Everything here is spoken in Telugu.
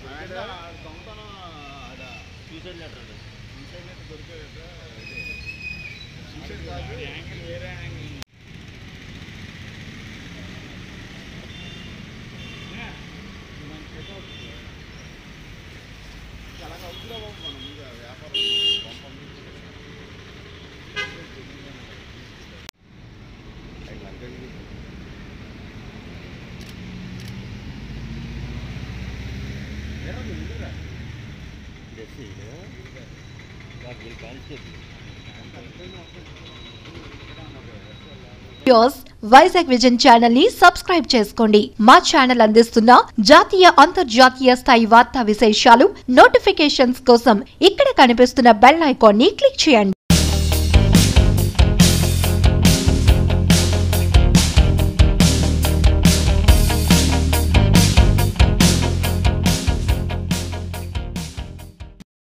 దొంగతనం ఆడ సూసైడ్ లెటర్ అది. ఇంటర్నెట్ దొరికేదట ఇది సూసైడ్ కాదు యాంగిల్ వేరే యాంగిల్ అలాగ అవుతురా బాబు మనం ఇంకా వ్యాపారం పంపం డెస్సీ ఇది. వాడు వీళ్ళు constable. Viewers Vizag Vision channel ని సబ్స్క్రైబ్ చేసుకోండి మా ఛానల్ అందిస్తున్న జాతీయ అంతర్జాతీయ స్థాయి వార్తా విశేషాలు నోటిఫికేషన్స్ కోసం ఇక్కడ కనిపిస్తున్న బెల్ ఐకాన్ ని క్లిక్ చేయండి